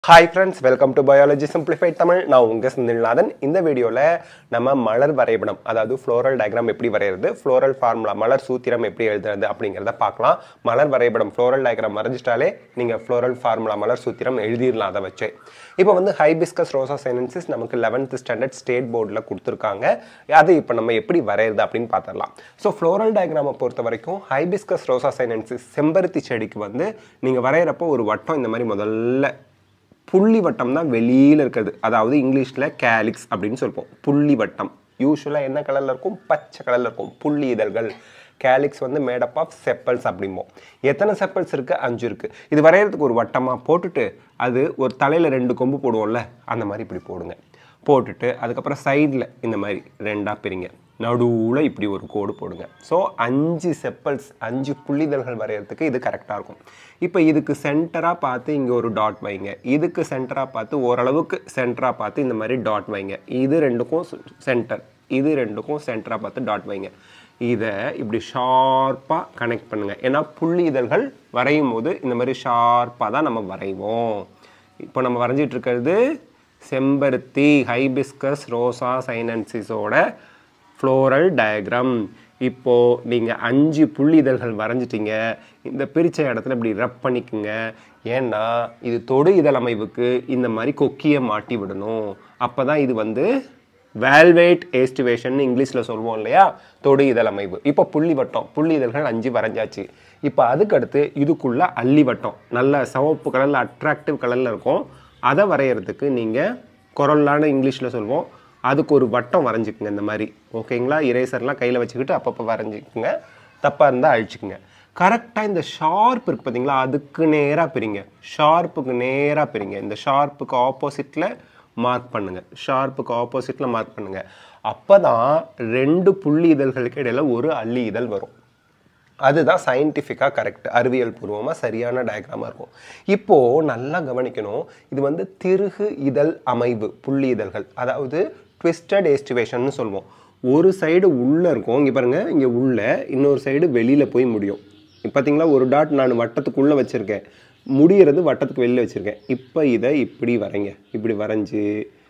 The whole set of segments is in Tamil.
hi friends welcome to biology simplified Tamil நான் உங்கள் செந்தில்நாதன் இந்த வீடியோவில் நம்ம மலர் வரைபடம் அதாவது ஃப்ளோரல் டயக்ராம் எப்படி வரைகிறது ஃப்ளோரல் ஃபார்முலா மலர் சூத்திரம் எப்படி எழுதுறது அப்படிங்கிறத பார்க்கலாம் மலர் வரைபடம் ஃப்ளோரல் டயக்ராம் வரைஞ்சிட்டாலே நீங்கள் ஃப்ளோரல் ஃபார்முலா மலர் சூத்திரம் எழுதிடலாம் அதை வச்சு இப்போ வந்து ஹைபிஸ்கஸ் ரோசா சைனன்சிஸ் நமக்கு லெவன்த் ஸ்டாண்டர்ட் ஸ்டேட் போர்டில் கொடுத்துருக்காங்க அது இப்போ நம்ம எப்படி வரைகிறது அப்படின்னு பார்த்துடலாம் ஸோ ஃப்ளோரல் டயக்ராமை பொறுத்த வரைக்கும் ஹைபிஸ்கஸ் ரோசா சைனன்சிஸ் செம்பருத்தி செடிக்கு வந்து நீங்கள் வரைகிறப்போ ஒரு வட்டம் இந்த மாதிரி முதல்ல புள்ளி வட்டம் தான் வெளியில் இருக்கிறது அதாவது இங்கிலீஷில் கேலிக்ஸ் அப்படின்னு சொல்லுவோம் புள்ளி வட்டம் யூஸ்வலாக என்ன கலரில் இருக்கும் பச்சை கலரில் இருக்கும் புள்ளி இதழ்கள் கேலிக்ஸ் வந்து மேடப் ஆஃப் செப்பல்ஸ் அப்படிம்போம் எத்தனை செப்பல்ஸ் இருக்குது அஞ்சு இருக்குது இது வரைகிறதுக்கு ஒரு வட்டமாக போட்டுட்டு அது ஒரு தலையில் ரெண்டு கொம்பு போடுவோம்ல அந்த மாதிரி இப்படி போடுங்க போட்டுட்டு அதுக்கப்புறம் சைடில் இந்த மாதிரி ரெண்டாக பிரிங்க நடுவில் இப்படி ஒரு கோடு போடுங்க ஸோ அஞ்சு செப்பல்ஸ் அஞ்சு புள்ளிதழ்கள் வரைகிறதுக்கு இது கரெக்டாக இருக்கும் இப்போ இதுக்கு சென்டராக பார்த்து இங்கே ஒரு டாட் வைங்க இதுக்கு சென்டராக பார்த்து ஓரளவுக்கு சென்டராக பார்த்து இந்த மாதிரி டாட் வைங்க இது ரெண்டுக்கும் சென்டர் இது ரெண்டுக்கும் சென்டராக பார்த்து டாட் வைங்க இதை இப்படி ஷார்ப்பாக கனெக்ட் பண்ணுங்கள் ஏன்னா புள்ளி இதழ்கள் வரையும் போது இந்த மாதிரி ஷார்ப்பாக தான் நம்ம வரைவோம் இப்போ நம்ம வரைஞ்சிட்டு இருக்கிறது செம்பருத்தி ஹைபிஸ்கஸ் ரோசா சைனன்சிஸோட ஃப்ளோரல் டயக்ராம் இப்போது நீங்கள் அஞ்சு புள்ளி இதழ்கள் வரைஞ்சிட்டீங்க இந்த பிரித்த இடத்துல இப்படி ரப் பண்ணிக்கோங்க ஏன்னா இது தொடு இதழ் அமைவுக்கு இந்த மாதிரி கொக்கியை மாட்டி விடணும் அப்போ தான் இது வந்து வேல்வேட் ஏஸ்டிவேஷன் இங்கிலீஷில் சொல்லுவோம் இல்லையா தொடு இதழ் அமைவு இப்போ புள்ளி வட்டம் புள்ளி இதழ்கள் அஞ்சு வரைஞ்சாச்சு இப்போ அதுக்கடுத்து இதுக்குள்ள அள்ளி வட்டம் நல்ல சிவப்பு கலரில் அட்ராக்டிவ் கலரில் இருக்கும் அதை வரைகிறதுக்கு நீங்கள் குரல்லான இங்கிலீஷில் சொல்லுவோம் அதுக்கு ஒரு வட்டம் வரைஞ்சிக்குங்க இந்த மாதிரி ஓகேங்களா இரேசர்லாம் கையில் வச்சுக்கிட்டு அப்பப்போ வரைஞ்சிக்குங்க தப்பாக இருந்தால் அழிச்சுக்குங்க கரெக்டாக இந்த ஷார்ப் இருக்குது பார்த்தீங்களா அதுக்கு நேராக பிரிங்க ஷார்ப்புக்கு நேராக பிரிங்க இந்த ஷார்ப்புக்கு ஆப்போசிட்டில் மார்க் பண்ணுங்கள் ஷார்ப்புக்கு ஆப்போசிட்டில் மார்க் பண்ணுங்கள் அப்போ தான் ரெண்டு புள்ளி இதழ்களுக்கு இடையில ஒரு அள்ளி இதழ் வரும் அதுதான் சயின்டிஃபிக்காக கரெக்ட் அறிவியல் பூர்வமாக சரியான டயக்ராமாக இருக்கும் இப்போது நல்லா கவனிக்கணும் இது வந்து திருகு இதழ் அமைவு புள்ளி இதழ்கள் அதாவது ட்விஸ்டட் எஸ்டிவேஷன் சொல்லுவோம் ஒரு சைடு உள்ளே இருக்கும் இங்கே பாருங்கள் இங்கே உள்ள இன்னொரு சைடு வெளியில் போய் முடியும் இப்போ பார்த்தீங்களா ஒரு டாட் நான் வட்டத்துக்குள்ளே வச்சுருக்கேன் முடிகிறது வட்டத்துக்கு வெளியில் வச்சுருக்கேன் இப்போ இதை இப்படி வரைங்க இப்படி வரைஞ்சி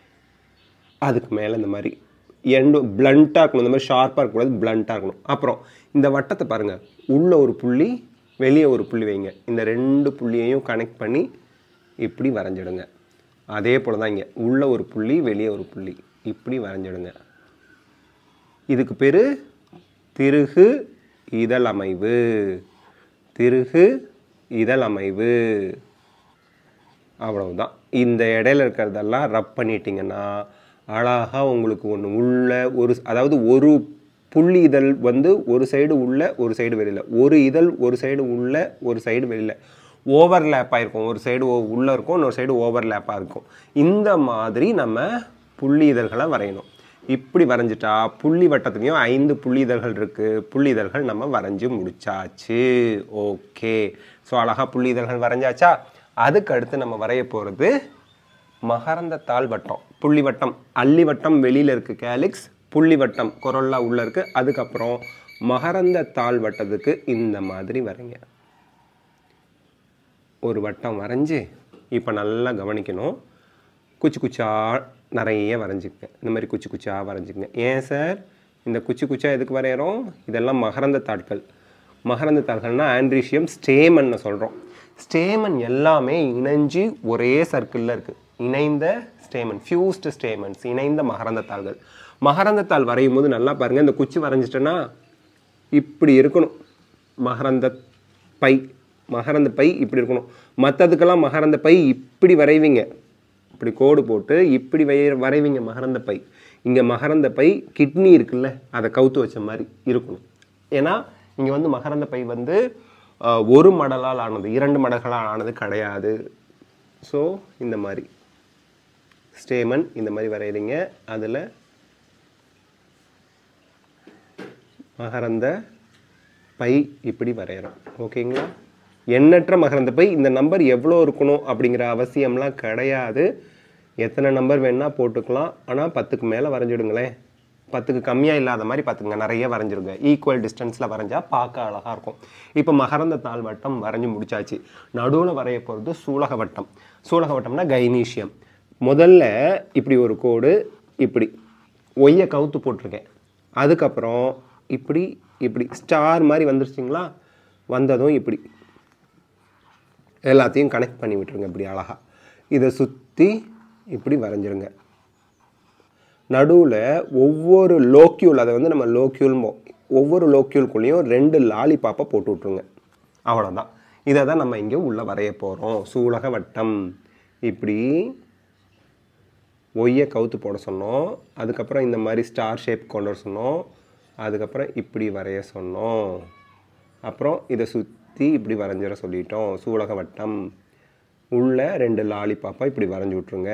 அதுக்கு மேலே இந்த மாதிரி எண்டு பிளண்ட்டாக இருக்கணும் இந்த மாதிரி ஷார்ப்பாக இருக்கக்கூடாது பிளண்ட்டாக இருக்கணும் அப்புறம் இந்த வட்டத்தை பாருங்கள் உள்ள ஒரு புள்ளி வெளியே ஒரு புள்ளி வைங்க இந்த ரெண்டு புள்ளியையும் கனெக்ட் பண்ணி இப்படி வரைஞ்சிடுங்க அதே போல் தான் இங்கே உள்ள ஒரு புள்ளி வெளியே ஒரு புள்ளி இப்படி வரைஞ்சிடுங்க இதுக்கு பேர் திருகு இதழ் அமைவு திருகு இதழ் அமைவு அவ்வளவுதான் இந்த இடையில இருக்கிறதெல்லாம் ரப் பண்ணிட்டீங்கன்னா அழகாக உங்களுக்கு ஒன்று உள்ள ஒரு அதாவது ஒரு புள்ளி இதழ் வந்து ஒரு சைடு உள்ள ஒரு சைடு வெளியில் ஒரு இதழ் ஒரு சைடு உள்ள ஒரு சைடு வெளியில் ஓவர்லேப்பாக இருக்கும் ஒரு சைடு உள்ளே இருக்கும் இன்னொரு சைடு ஓவர்லேப்பாக இருக்கும் இந்த மாதிரி நம்ம புள்ளி இதழ்களை வரையணும் இப்படி வரைஞ்சிட்டா புள்ளி வட்டத்துலேயும் ஐந்து புள்ளி இதழ்கள் இருக்குது புள்ளி இதழ்கள் நம்ம வரைஞ்சி முடிச்சாச்சு ஓகே ஸோ அழகாக புள்ளி இதழ்கள் வரைஞ்சாச்சா அதுக்கு அடுத்து நம்ம வரைய போகிறது மகரந்த தாள் வட்டம் புள்ளி வட்டம் அள்ளி வட்டம் வெளியில் இருக்குது கேலிக்ஸ் புள்ளி வட்டம் குரல்லா உள்ளே இருக்குது அதுக்கப்புறம் மகரந்த தாள் வட்டத்துக்கு இந்த மாதிரி வரைங்க ஒரு வட்டம் வரைஞ்சி இப்போ நல்லா கவனிக்கணும் குச்சி குச்சா நிறைய வரைஞ்சிக்கங்க இந்த மாதிரி குச்சி குச்சா வரைஞ்சிக்கங்க ஏன் சார் இந்த குச்சி குச்சா எதுக்கு வரைகிறோம் இதெல்லாம் மகரந்த தாட்கள் மகரந்த தாள்கள்னா ஆண்ட்ரீஷியம் ஸ்டேமன்னு சொல்கிறோம் ஸ்டேமன் எல்லாமே இணைஞ்சு ஒரே சர்க்கிளில் இருக்குது இணைந்த ஸ்டேமன் ஃபியூஸ்டு ஸ்டேமன்ஸ் இணைந்த மகரந்த தாள்கள் மகரந்த தாள் வரையும் போது நல்லா பாருங்கள் இந்த குச்சி வரைஞ்சிட்டேன்னா இப்படி இருக்கணும் மகரந்த பை மகரந்த பை இப்படி இருக்கணும் மற்றதுக்கெல்லாம் மகரந்த பை இப்படி வரைவீங்க இப்படி கோடு போட்டு இப்படி வை வரைவீங்க மகரந்த பை இங்கே மகரந்த பை கிட்னி இருக்குல்ல அதை கவுத்து வச்ச மாதிரி இருக்கணும் ஏன்னா இங்கே வந்து மகரந்த பை வந்து அஹ், ஒரு மடலால் ஆனது இரண்டு மடல்களால் ஆனது கிடையாது ஸோ இந்த மாதிரி ஸ்டேமன் இந்த மாதிரி வரைகிறீங்க அதில் மகரந்த பை இப்படி வரைகிறோம் ஓகேங்களா எண்ணற்ற மகரந்த பை இந்த நம்பர் எவ்வளோ இருக்கணும் அப்படிங்கிற அவசியம்லாம் கிடையாது எத்தனை நம்பர் வேணால் போட்டுக்கலாம் ஆனால் பத்துக்கு மேலே வரைஞ்சிடுங்களேன் பத்துக்கு கம்மியாக இல்லாத மாதிரி பார்த்துங்க நிறைய வரைஞ்சிருங்க ஈக்குவல் டிஸ்டன்ஸில் வரைஞ்சா பார்க்க அழகாக இருக்கும் இப்போ மகரந்த தாள் வட்டம் வரைஞ்சி முடிச்சாச்சு நடுவில் வரைய போகிறது சூலக வட்டம் சூலக வட்டம்னா கைனீஷியம் முதல்ல இப்படி ஒரு கோடு இப்படி ஒய்யை கவுத்து போட்டிருக்கேன் அதுக்கப்புறம் இப்படி இப்படி ஸ்டார் மாதிரி வந்துருச்சிங்களா வந்ததும் இப்படி எல்லாத்தையும் கனெக்ட் பண்ணி விட்டுருங்க இப்படி அழகா இதை சுற்றி இப்படி வரைஞ்சிருங்க நடுவில் ஒவ்வொரு லோக்யூல் அதை வந்து நம்ம லோக்யூல்மோ ஒவ்வொரு லோக்யூல்குள்ளேயும் ரெண்டு லாலிபாப்பை போட்டு விட்ருங்க அவ்வளோதான் இதை தான் நம்ம இங்கே உள்ளே வரைய போகிறோம் சூலக வட்டம் இப்படி ஒய்யை கவுத்து போட சொன்னோம் அதுக்கப்புறம் இந்த மாதிரி ஸ்டார் ஷேப் கொண்டு வர சொன்னோம் அதுக்கப்புறம் இப்படி வரைய சொன்னோம் அப்புறம் இதை சுற்றி இப்படி வரைஞ்சிட சொல்லிட்டோம் சூலக வட்டம் உள்ள ரெண்டு லாலிபாப்பா இப்படி வரைஞ்சி விட்ருங்க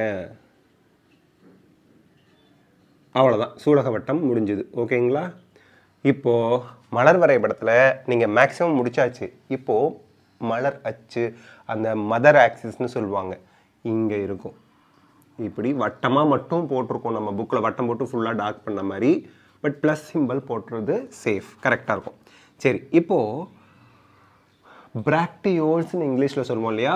அவ்வளோதான் சூலக வட்டம் முடிஞ்சுது ஓகேங்களா இப்போது மலர் வரைபடத்தில் நீங்கள் மேக்ஸிமம் முடிச்சாச்சு இப்போது மலர் அச்சு அந்த மதர் ஆக்சிஸ்னு சொல்லுவாங்க இங்கே இருக்கும் இப்படி வட்டமாக மட்டும் போட்டிருக்கோம் நம்ம புக்கில் வட்டம் போட்டு ஃபுல்லாக டார்க் பண்ண மாதிரி பட் ப்ளஸ் சிம்பிள் போட்டுறது சேஃப் கரெக்டாக இருக்கும் சரி இப்போது பிராக்டியோல்ஸ்னு இங்கிலீஷில் சொல்லுவோம் இல்லையா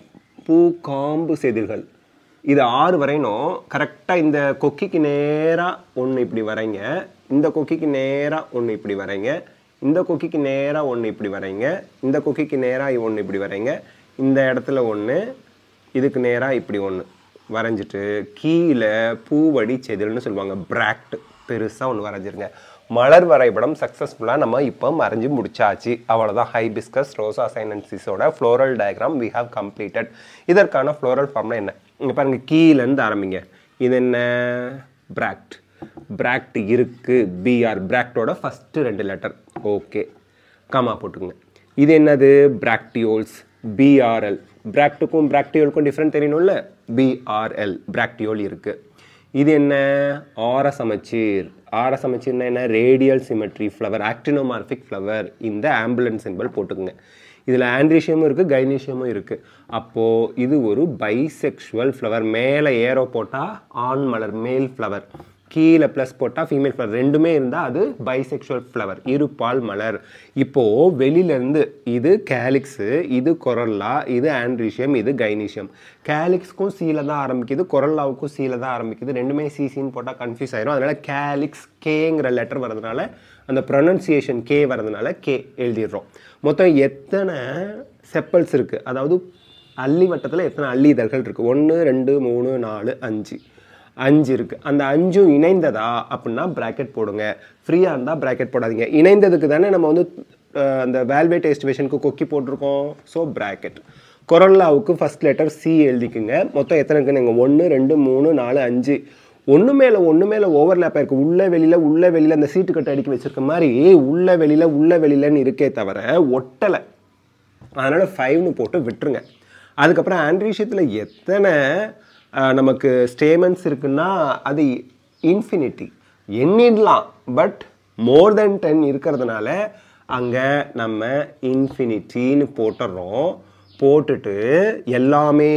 பூ காம்பு செதில்கள் இது ஆறு வரையணும் கரெக்டாக இந்த கொக்கிக்கு நேராக ஒன்று இப்படி வரைங்க இந்த கொக்கிக்கு நேராக ஒன்று இப்படி வரைங்க இந்த கொக்கிக்கு நேராக ஒன்று இப்படி வரைங்க இந்த கொக்கிக்கு நேராக ஒன்று இப்படி வரைங்க இந்த இடத்துல ஒன்று இதுக்கு நேராக இப்படி ஒன்று வரைஞ்சிட்டு கீழே பூவடி செதில்னு சொல்லுவாங்க பிராக்ட் பெருசாக ஒன்று வரைஞ்சிருங்க மலர் வரைபடம் சக்ஸஸ்ஃபுல்லாக நம்ம இப்போ வரைஞ்சி முடிச்சாச்சு அவ்வளோதான் ஹைபிஸ்கஸ் ரோசா சைனன்சிஸோட floral diagram we have completed இதற்கான ஃப்ளோரல் ஃபார்ம்னா என்ன இங்கே பாருங்கள் கீழேருந்து ஆரம்பிங்க இது என்ன பிராக்ட் பிராக்ட் இருக்கு பிஆர் பிராக்டோட ஃபஸ்ட்டு ரெண்டு லெட்டர் ஓகே காமா போட்டுக்குங்க இது என்னது பிராக்டியோல்ஸ் பிஆர்எல் பிராக்டுக்கும் பிராக்டியோலுக்கும் டிஃப்ரெண்ட் தெரியணும்ல பிஆர்எல் பிராக்டியோல் இருக்கு இது என்ன ஆர சமச்சீர் ஆர சமச்சீர்னா என்ன radial symmetry flower actinomorphic flower இந்த ஆம்புலன்ஸ் சிம்பிள் போட்டுக்குங்க இதில் ஆண்ட்ரிஷியமும் இருக்குது கைனீஷியமும் இருக்குது அப்போது இது ஒரு பைசெக்ஷுவல் ஃப்ளவர் மேலே ஏரோ போட்டால் ஆண் மலர் மேல் ஃப்ளவர் கீழே ப்ளஸ் போட்டால் ஃபீமேல் ஃப்ளவர் ரெண்டுமே இருந்தால் அது பைசெக்ஷுவல் ஃப்ளவர் இருபால் மலர் இப்போது வெளியிலேருந்து இது கேலிக்ஸு இது கொரல்லா இது ஆண்ட்ரிஷியம் இது கைனீஷியம் கேலிக்ஸ்க்கும் சீல தான் ஆரம்பிக்குது கொரல்லாவுக்கும் சீல தான் ஆரம்பிக்குது ரெண்டுமே சிசின்னு போட்டால் கன்ஃபியூஸ் ஆயிரும் அதனால் கேலிக்ஸ் கேங்கிற லெட்டர் வரதுனால அந்த ப்ரொனன்சியேஷன் கே வரதுனால கே எழுதிடுறோம் மொத்தம் எத்தனை செப்பல்ஸ் இருக்குது அதாவது அள்ளி வட்டத்தில் எத்தனை அள்ளி இதழ்கள் இருக்குது ஒன்று ரெண்டு மூணு நாலு அஞ்சு அஞ்சு இருக்குது அந்த அஞ்சும் இணைந்ததா அப்படின்னா ப்ராக்கெட் போடுங்க ஃப்ரீயாக இருந்தால் ப்ராக்கெட் போடாதீங்க இணைந்ததுக்கு தானே நம்ம வந்து அஹ், அந்த வேல்வேட் எஸ்டிமேஷனுக்கு கொக்கி போட்டிருக்கோம் ஸோ ப்ராக்கெட் கொரல்லாவுக்கு ஃபர்ஸ்ட் லெட்டர் சி எழுதிக்குங்க மொத்தம் எத்தனை இருக்குன்னு நீங்கள் ஒன்று ரெண்டு மூணு நாலு அஞ்சு ஒன்று மேலே ஒன்று மேலே ஓவர்லேப் ஆயிருக்கு உள்ள வெளியில் உள்ள வெளியில் அந்த சீட்டு கட்டு அடுக்கி வச்சிருக்க மாதிரி உள்ள வெளியில் உள்ள வெளியிலன்னு இருக்கே தவிர ஒட்டலை அதனால் ஃபைவ்னு போட்டு விட்டுருங்க அதுக்கப்புறம் ஆண்ட்ரீஷியத்தில் எத்தனை அஹ், நமக்கு ஸ்டேமன்ஸ் இருக்குன்னா அது இன்ஃபினிட்டி எண்ணிடலாம் பட் மோர் தென் டென் இருக்கிறதுனால அங்கே நம்ம இன்ஃபினிட்டின்னு போட்டுடுறோம் போட்டுட்டு எல்லாமே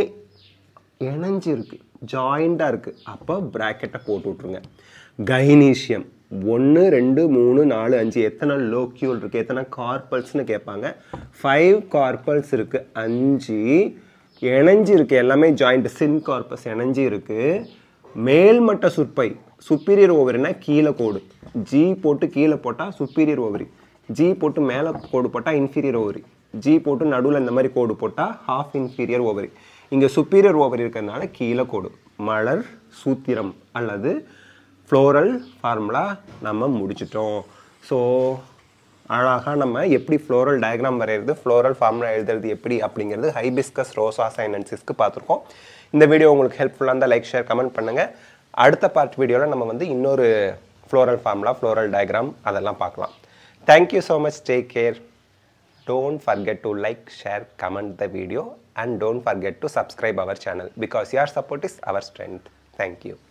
இணைஞ்சிருக்கு ஜாயிண்டாக இருக்குது அப்போ ப்ராக்கெட்டை போட்டு விட்ருங்க கைனீஷியம் ஒன்று ரெண்டு மூணு நாலு அஞ்சு எத்தனை லோக்யூல் இருக்குது எத்தனை கார்பல்ஸ்னு கேட்பாங்க ஃபைவ் கார்பல்ஸ் இருக்குது அஞ்சு இணைஞ்சு இருக்கு எல்லாமே ஜாயிண்ட் சின் கார்பஸ் இணைஞ்சு இருக்கு மேல்மட்ட சுற்பை சுப்பீரியர் ஓவரினா கீழே கோடு ஜி போட்டு கீழே போட்டால் சுப்பீரியர் ஓவரி ஜி போட்டு மேலே கோடு போட்டால் இன்ஃபீரியர் ஓவரி ஜி போட்டு நடுவில் இந்த மாதிரி கோடு போட்டால் ஹாஃப் இன்ஃபீரியர் ஓவரி இங்கே சுப்பீரியர் ஓவரி இருக்கிறதுனால கீழே கோடு மலர் சூத்திரம் அல்லது ஃப்ளோரல் ஃபார்முலா நம்ம முடிச்சிட்டோம் ஸோ அழகாக நம்ம எப்படி ஃப்ளோரல் டயக்ராம் வரைகிறது ஃப்ளோரல் ஃபார்முலா எழுதுறது எப்படி அப்படிங்கிறது ஹைபிஸ்கஸ் ரோசா சைனன்சிஸ்க்கு பார்த்துருக்கோம் இந்த வீடியோ உங்களுக்கு ஹெல்ப்ஃபுல்லாக இருந்தால் லைக் ஷேர் கமெண்ட் பண்ணுங்கள் அடுத்த பார்ட் வீடியோவில் நம்ம வந்து இன்னொரு ஃப்ளோரல் ஃபார்முலா ஃப்ளோரல் டயக்ராம் அதெல்லாம் பார்க்கலாம் thank you so much take care don't forget to like share comment the video and don't forget to subscribe our channel because your support is our strength thank you